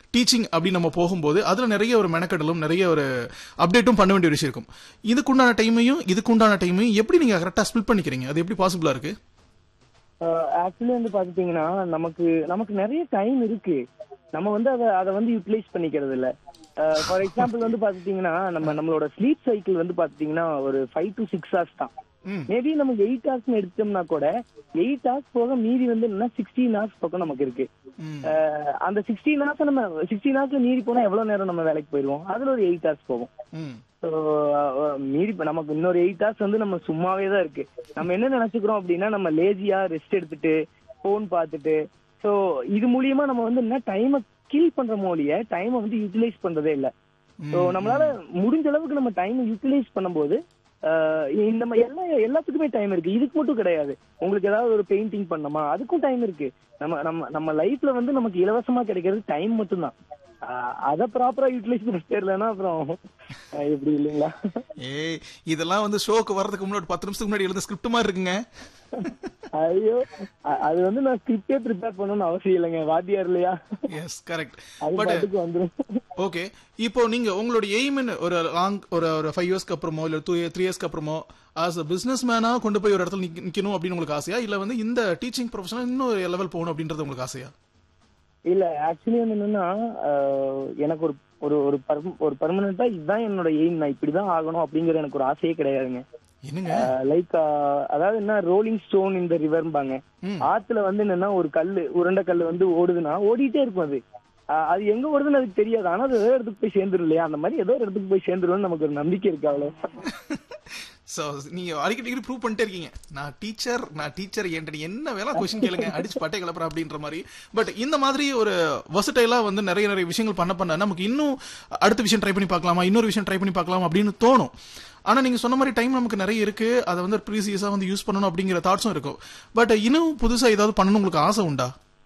Teaching அப்படி நம்ம போகும்போது அதுல நிறைய ஒரு மெனக்கடலும் நிறைய ஒரு அப்டேட்டும் பண்ண வேண்டிய விஷயம் இருக்கும் இதுக்குண்டான டைமையும் இதுக்குண்டான டைமையும் எப்படி நீங்க கரெக்டா ஸ்பில் பண்ணிக்கிறீங்க அது எப்படி பாசிபிளா இருக்கு ஆக்சுவலி வந்து பாத்துட்டீங்கன்னா நமக்கு நமக்கு நிறைய டைம் இருக்கு நம்ம வந்து அதை அதை வந்து யூட்டிலைஸ் பண்ணிக்கிறது இல்ல ஃபார் எக்ஸாம்பிள் வந்து பாத்துட்டீங்கன்னா நம்ம நம்மளோட ஸ்லீப் சைக்கிள் வந்து பாத்துட்டீங்கன்னா ஒரு ஃபைவ் டு சிக்ஸ் ஹவர்ஸ் தான் ம். மேபி நம்ம எயிட் ஹவர்ஸ் எடுத்தோம்னா கூட எயிட் ஹவர்ஸ் போக மீதி வந்து என்னன்னா சிக்ஸ்டீன் ஹவர்ஸ் பக்கம் நமக்கு இருக்கு ம். அஹ் அந்த சிக்ஸ்டீன் ஹவர்ஸ் நம்ம சிக்ஸ்டீன் ஹவர்ஸ்ல மீறி போனா எவ்வளவு நேரம் நம்ம வேலைக்கு போயிருவோம் அதுல ஒரு எயிட் ஹவர்ஸ் போகும் ம். So, அஹ் மீறி இப்ப நமக்கு இன்னொரு எயிட் ஹவர்ஸ் வந்து நம்ம சும்மாவே தான் இருக்கு நம்ம என்ன நினைச்சுக்கிறோம் அப்படின்னா நம்ம லேசியா ரெஸ்ட் எடுத்துட்டு போன் பார்த்துட்டு சோ இது மூலியமா நம்ம வந்து என்ன டைமை கில் பண்ற மொழிய டைமை வந்து யூட்டிலைஸ் பண்றதே இல்ல சோ நம்மளால முடிஞ்ச அளவுக்கு நம்ம டைமை யூட்டிலைஸ் பண்ணும்போது அஹ் இந்த ம- எல்லா எல்லாத்துக்குமே டைம் இருக்கு இதுக்கு மட்டும் கிடையாது உங்களுக்கு ஏதாவது ஒரு பெயிண்டிங் பண்ணணுமா அதுக்கும் டைம் இருக்கு நம்ம நம்ம நம்ம லைஃப்ல வந்து நமக்கு இலவசமா கிடைக்கிறது டைம் மட்டும்தான் அஹ் அத ப்ராப்பரா யூட்டிலைஸ் பண்ண தெரியலன்னா அப்புறம் அஹ் எப்படி இல்லைங்களா ஏய் இதெல்லாம் வந்து ஷோக்கு வர்றதுக்கு முன்னாடி ஒரு பத்து நிமிஷத்துக்கு முன்னாடி எழுத ஸ்கிரிப்ட் மாதிரி இருக்குங்க ஐயோ அ- அது வந்து நான் ஸ்கிரிப்டே ப்ரிப்பேர் பண்ணணும்னு அவசியம் இல்லைங்க வாத்தியார் இல்லையா எஸ் கரெக்ட் அது பட் பாட்டுக்கு வந்துரும் ஓகே இப்போ நீங்க உங்களுடைய எய்ம் ஒரு லாங் ஒரு ஒரு ஃபைவ் இயர்ஸ்க்கு அப்புறமோ இல்ல டூ த்ரீ இயர்ஸ்க்கு அப்புறமோ ஆஸ் அ பிசினஸ் மேனா கொண்டு போய் ஒரு இடத்துல நிக்க- நிக்கணும் அப்படின்னு உங்களுக்கு ஆசையா இல்ல வந்து இந்த டீச்சிங் ப்ரொஃபஷனல் இன்னும் லெவல் போகணும் அப்படின்றது உங்களுக்கு ஆசையா இல்ல ஆக்சுவலி வந்து என்னன்னா அஹ், எனக்கு ஒரு ஒரு ஒரு பர்ம- ஒரு பர்மனண்டா இதுதான் என்னோட எய்ம் நான் இப்படிதான் ஆகணும் அப்படிங்கிற எனக்கு ஒரு ஆசையே கிடையாதுங்க என்னங்க லைக் அதாவது என்ன ரோலிங் ஸ்டோன் இந்த ரிவர்பாங்க ம். ஆத்துல வந்து என்னன்னா ஒரு கல்லு உருண்டை கல்லு வந்து ஓடுதுன்னா ஓடிட்டே இருக்கும் அது அஹ், அது எங்க ஓடுதுன்னு அதுக்கு தெரியாது ஆனா அது ஏதோ இடத்துக்கு போய் சேர்ந்துரும் இல்லையா அந்த மாதிரி ஏதோ ஒரு இடத்துக்கு போய் சேர்ந்துரும்னு நமக்கு ஒரு நம்பிக்கை இருக்கு அவ்வளவு சோ நீங்க அடிக்கடி ப்ரூவ் பண்ணிட்டே இருக்கீங்க நான் டீச்சர் நான் டீச்சர் என்கிட்ட என்ன வேலை கொஸ்டின் கேளுங்க அடிச்சு பட்டை கிளப்புறேன் அப்படின்ற மாதிரி பட் இந்த மாதிரி ஒரு வசட்டைலா வந்து நிறைய நிறைய விஷயங்கள் பண்ண பண்ண நமக்கு இன்னும் அடுத்த விஷயம் ட்ரை பண்ணி பார்க்கலாமா இன்னொரு விஷயம் ட்ரை பண்ணி பார்க்கலாம் அப்படின்னு தோணும் ஆனா நீங்க சொன்ன மாதிரி டைம் நமக்கு நிறைய இருக்கு அதை வந்து ப்ரீசியஸா வந்து யூஸ் பண்ணணும் அப்படிங்கிற தாட்ஸும் இருக்கும் பட் இன்னும் புதுசா ஏதாவது பண்ணணும் உங்களுக்கு ஆசை உண்டா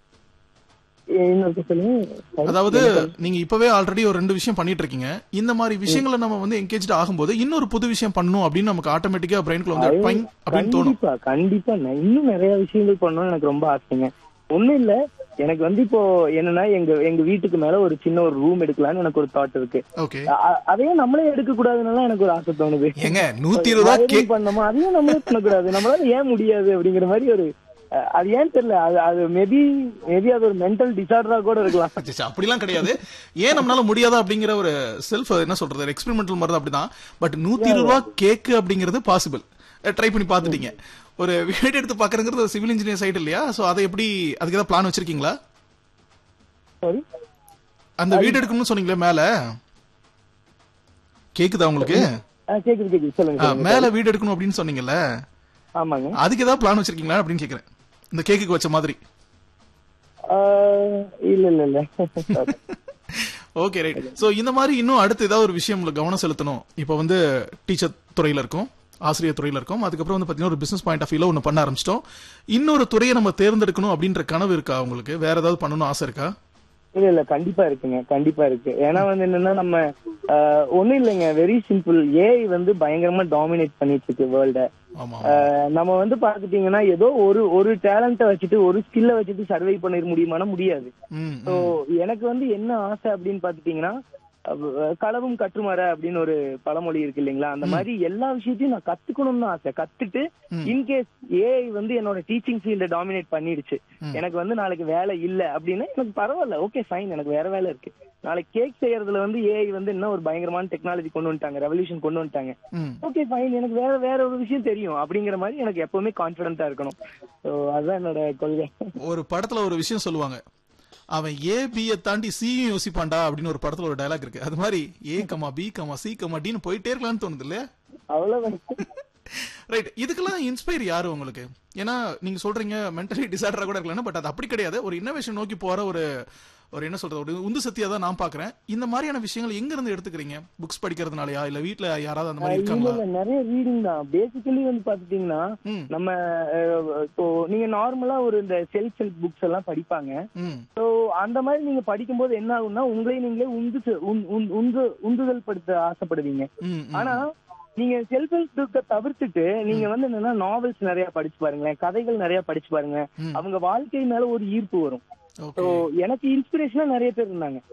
இன்னொரு சொல்லுங்க அதாவது நீங்க இப்பவே ஆல்ரெடி ஒரு ரெண்டு விஷயம் பண்ணிட்டு இருக்கீங்க இந்த மாதிரி விஷயங்களை நம்ம வந்து என்கேஜ் ஆகும்போது இன்னொரு புது விஷயம் பண்ணணும் அப்படின்னு நமக்கு ஆட்டோமேட்டிக்கா பிரெயின்குள்ள வந்து பைங் அப்படின்னு தோணும் கண்டிப்பா கண்டிப்பா நான் இன்னும் நிறைய விஷயங்கள் பண்ணணும்னு எனக்கு ரொம்ப ஆசைங்க ஒண்ணும் இல்ல எனக்கு வந்து இப்போ என்னன்னா எங்க எங்க வீட்டுக்கு மேல ஒரு சின்ன ஒரு ரூம் எடுக்கலாம்னு எனக்கு ஒரு தாட் இருக்கு ஓகே அ- அ- அதையே நம்மளே எடுக்க கூடாதுன்னு எனக்கு ஒரு ஆசை தோணுது ஏங்க நூத்தி இருபதா கே wiring பண்ணோமா அதையும் நம்மளே பண்ணக்கூடாது நம்மளால ஏன் முடியாது அப்படிங்கிற மாதிரி ஒரு அ- அது ஏன் தெரியல அது அது மேபி மேபி அது ஒரு மென்டல் டிசார்டரா கூட இருக்கலாம் ச்சே, ச்சே, அப்படிலாம் கிடையாது ஏன் நம்மளால முடியாதா அப்படிங்கிற ஒரு செல்ஃப் என்ன சொல்றது எக்ஸ்பெரிமெண்டல் மாதிரி தான் அப்படிதான் பட் நூத்தி இருபது ரூபா கேக்கு அப்படிங்கிறது பாசிபிள் ட்ரை பண்ணி பார்த்துட்டீங்க ஒரு வீடு எடுத்து பாக்குறங்கிறது சிவில் இன்ஜினியர் சைடு இல்லையா சோ அதை எப்படி அதுக்கு ஏதாவது பிளான் வச்சிருக்கீங்களா சாரி அந்த வீடு எடுக்கணும்னு சொன்னீங்களே மேல கேக்குதா உங்களுக்கு கேக்குது கேக்குது சொல்லுங்க ஆ, சொல்லுங்க. மேல வீடு எடுக்கணும் அப்படின்னு சொன்னீங்கல்ல ஆமாங்க அதுக்கு ஏதாவது பிளான் வச்சிருக்கீங்களா அப்படின்னு கேக்குறேன் இந்த கேக்குக்கு வச்ச மாதிரி ஆ, இல்ல இல்ல இல்ல ஓகே ரைட் சோ இந்த மாதிரி இன்னும் அடுத்து ஏதாவது ஒரு விஷயம் உங்களுக்கு கவனம் செலுத்தணும் இப்போ வந்து டீச்சர் துறையில இருக்கும் ஆசிரியர் துறையில இருக்கும் அதுக்கப்புறம் வந்து பாத்தீங்கன்னா ஒரு பிசினஸ் பாயிண்ட் ஆஃப் வியூல ஒன்று பண்ண ஆரம்பிச்சிட்டோம் இன்னொரு துறையை நம்ம தேர்ந்தெடுக்கணும் அப்படின்ற கனவு இருக்கா உங்களுக்கு வேற ஏதாவது பண்ணணும் ஆசை இருக்கா இல்ல இல்ல கண்டிப்பா இருக்குங்க கண்டிப்பா இருக்கு ஏன்னா வந்து என்னன்னா நம்ம ஆஹ், ஒண்ணும் இல்லைங்க வெரி சிம்பிள் ஏஐ வந்து பயங்கரமா டாமினேட் பண்ணிட்டு இருக்கு வேர்ல்ட ஆமா நம்ம வந்து பாத்துட்டீங்கன்னா ஏதோ ஒரு ஒரு டேலண்ட்டை வச்சுட்டு ஒரு ஸ்கில்ல வச்சுட்டு சர்வை பண்ணிட முடியுமானா முடியாது ம் ஸோ எனக்கு வந்து என்ன ஆசை அப்படின்னு பாத்துட்டீங்கன்னா அஹ், களவும் கற்றுமர அப்படின்னு ஒரு பழமொழி இருக்கு இல்லைங்களா அந்த மாதிரி எல்லா விஷயத்தையும் நான் கத்துக்கணும்னு ஆசை கத்துட்டு ம். இன்கேஸ் ஏஐ வந்து என்னோட டீச்சிங் ஃபீல்ட டாமினேட் பண்ணிடுச்சு ம். எனக்கு வந்து நாளைக்கு வேலை இல்ல அப்படின்னா எனக்கு பரவாயில்ல ஓகே ஃபைன் எனக்கு வேற வேலை இருக்கு நாளைக்கு கேக் செய்யறதுல வந்து ஏஐ வந்து என்ன ஒரு பயங்கரமான டெக்னாலஜி கொண்டு வந்துட்டாங்க ரெவல்யூஷன் கொண்டு வந்துட்டாங்க ம் ஓகே ஃபைன் எனக்கு வேற வேற ஒரு விஷயம் தெரியும் அப்படிங்கிற மாதிரி எனக்கு எப்பவுமே கான்பிடண்டா இருக்கணும் ஸோ அதுதான் என்னோட கொள்கை ஒரு படத்துல ஒரு விஷயம் சொல்லுவாங்க அவன் ஏ பியை தாண்டி சியும் யோசிப்பான்டா அப்படின்னு ஒரு படத்துல ஒரு டயலாக் இருக்கு அது மாதிரி A comma B comma C comma டின்னு போயிட்டே இருக்கலாம்னு தோணுது இல்லையா அவ்வளவுதான் ரைட் இதுக்கெல்லாம் இன்ஸ்பயர் யாரு உங்களுக்கு ஏன்னா நீங்க சொல்றீங்க மென்டலி டிசார்டரா கூட இருக்கலாம் பட் அது அப்படி கிடையாது ஒரு இன்னோவேஷன் நோக்கி போற ஒரு ஒரு என்ன சொல்றது ஒரு உந்து சக்தியா தான் நான் பாக்குறேன் இந்த மாதிரியான விஷயங்கள் எங்க இருந்து எடுத்துக்கிறீங்க புக்ஸ் படிக்கிறதுனாலயா இல்ல வீட்ல யாராவது அந்த மாதிரி இல்ல இருக்காங்களா இல்ல நிறைய ரீடிங் தான் பேசிக்கலி வந்து பாத்துட்டீங்கன்னா ம் நம்ம அஹ், இப்போ நீங்க நார்மலா ஒரு இந்த செல்ஃப் ஹெல்ப் புக்ஸ் எல்லாம் படிப்பாங்க ம் ஸோ அந்த மாதிரி நீங்க படிக்கும்போது என்ன ஆகும்னா உங்களே நீங்களே உந்து உந்- உந்- உந்து உந்துதல் படுத்த ஆசைப்படுவீங்க ம் ம். ஆனா நீங்க செல்ஃப் ஹெல்ப் புக்கை தவிர்த்துட்டு நீங்க வந்து என்னன்னா நாவல்ஸ் நிறைய படிச்சு பாருங்களேன் கதைகள் நிறைய படிச்சு பாருங்க ம். அவங்க வாழ்க்கை மேல ஒரு ஈர்ப்பு வரும் ஓகே ஸோ எனக்கு இன்ஸ்பிரேஷனா நிறைய பேர் இருந்தாங்க